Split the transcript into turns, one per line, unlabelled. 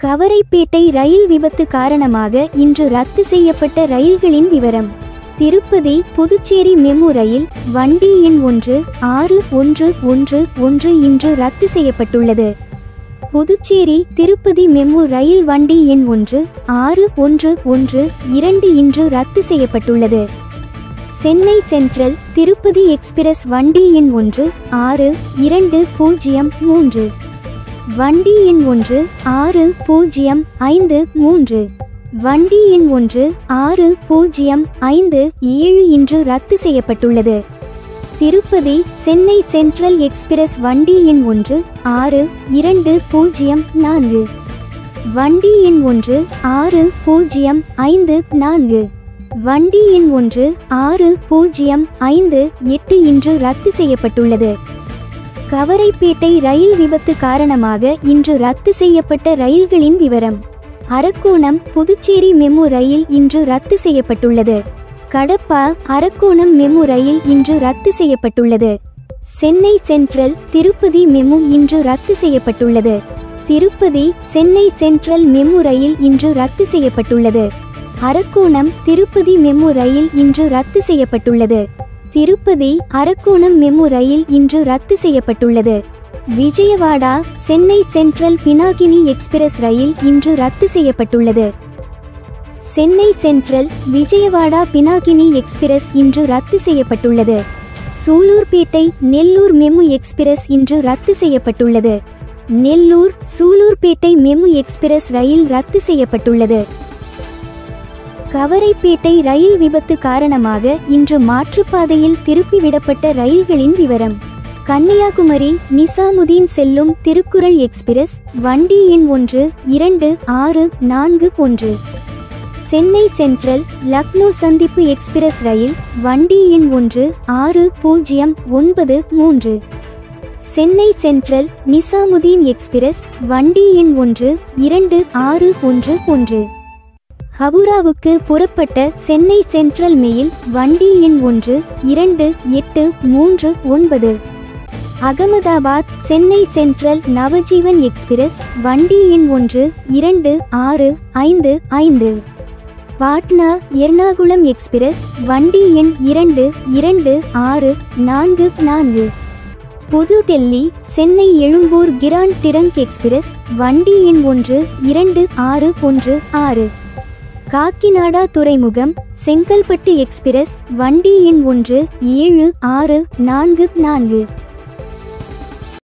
கவரைப்பேட்டை ரயில் விபத்து காரணமாக இன்று ரத்து செய்யப்பட்ட ரயில்களின் விவரம் திருப்பதி புதுச்சேரி மெமு ரயில் வண்டி எண் ஒன்று ஆறு ஒன்று ஒன்று ஒன்று இன்று ரத்து செய்யப்பட்டுள்ளது புதுச்சேரி திருப்பதி மெமு ரயில் வண்டி எண் ஒன்று ஆறு ஒன்று ஒன்று இரண்டு இன்று ரத்து செய்யப்பட்டுள்ளது சென்னை சென்ட்ரல் திருப்பதி எக்ஸ்பிரஸ் வண்டி எண் ஒன்று ஆறு இரண்டு பூஜ்ஜியம் மூன்று வண்டி எண் ஒன்று ஆறு பூஜ்ஜியம் ஐந்து மூன்று வண்டி எண் ஒன்று ஆறு பூஜ்ஜியம் ஐந்து ஏழு இன்று ரத்து செய்யப்பட்டுள்ளது திருப்பதி சென்னை சென்ட்ரல் எக்ஸ்பிரஸ் வண்டி எண் ஒன்று ஆறு இரண்டு பூஜ்ஜியம் நான்கு வண்டி எண் ஒன்று ஆறு பூஜ்ஜியம் ஐந்து நான்கு வண்டி எண் ஒன்று ஆறு பூஜ்ஜியம் ஐந்து எட்டு இன்று ரத்து செய்யப்பட்டுள்ளது கவரைப்பேட்டை ரயில் விபத்து காரணமாக இன்று ரத்து செய்யப்பட்ட ரயில்களின் விவரம் அரக்கோணம் புதுச்சேரி மெமு ரயில் இன்று ரத்து செய்யப்பட்டுள்ளது கடப்பா அரக்கோணம் மெமு ரயில் இன்று ரத்து செய்யப்பட்டுள்ளது சென்னை சென்ட்ரல் திருப்பதி மெமு இன்று ரத்து செய்யப்பட்டுள்ளது திருப்பதி சென்னை சென்ட்ரல் மெமு ரயில் இன்று ரத்து செய்யப்பட்டுள்ளது அரக்கோணம் திருப்பதி மெமு ரயில் இன்று ரத்து செய்யப்பட்டுள்ளது திருப்பதி அரக்கோணம் மெமு ரயில் இன்று ரத்து செய்யப்பட்டுள்ளது விஜயவாடா சென்னை சென்ட்ரல் பினாகினி எக்ஸ்பிரஸ் ரயில் இன்று ரத்து செய்யப்பட்டுள்ளது சென்னை சென்ட்ரல் விஜயவாடா பினாகினி எக்ஸ்பிரஸ் இன்று ரத்து செய்யப்பட்டுள்ளது சூலூர்பேட்டை நெல்லூர் மெமு எக்ஸ்பிரஸ் இன்று ரத்து செய்யப்பட்டுள்ளது நெல்லூர் சூலூர்பேட்டை மெமு எக்ஸ்பிரஸ் ரயில் ரத்து செய்யப்பட்டுள்ளது கவரைப்பேட்டை ரயில் விபத்து காரணமாக இன்று மாற்றுப்பாதையில் திருப்பிவிடப்பட்ட ரயில்களின் விவரம் கன்னியாகுமரி நிசாமுதீன் செல்லும் திருக்குறள் எக்ஸ்பிரஸ் வண்டி எண் ஒன்று இரண்டு ஆறு நான்கு ஒன்று சென்னை சென்ட்ரல் லக்னோ சந்திப்பு எக்ஸ்பிரஸ் ரயில் வண்டி எண் ஒன்று ஆறு பூஜ்ஜியம் ஒன்பது மூன்று சென்னை சென்ட்ரல் நிசாமுதீன் எக்ஸ்பிரஸ் வண்டி எண் ஒன்று இரண்டு ஆறு ஒன்று ஒன்று ஹவுராவுக்கு புறப்பட்ட சென்னை சென்ட்ரல் மெயில் வண்டி எண் ஒன்று இரண்டு எட்டு மூன்று ஒன்பது அகமதாபாத் சென்னை சென்ட்ரல் நவஜீவன் எக்ஸ்பிரஸ் வண்டி எண் ஒன்று இரண்டு ஆறு ஐந்து ஐந்து பாட்னா எர்ணாகுளம் எக்ஸ்பிரஸ் வண்டி எண் இரண்டு இரண்டு ஆறு நான்கு நான்கு புது Delhi Chennai Egmore Grand Trunk Express வண்டி எண் ஒன்று இரண்டு ஆறு ஒன்று ஆறு காக்கிநாடா துறைமுகம் செங்கல்பட்டு எக்ஸ்பிரஸ் வண்டி எண் ஒன்று ஏழு ஆறு நான்கு நான்கு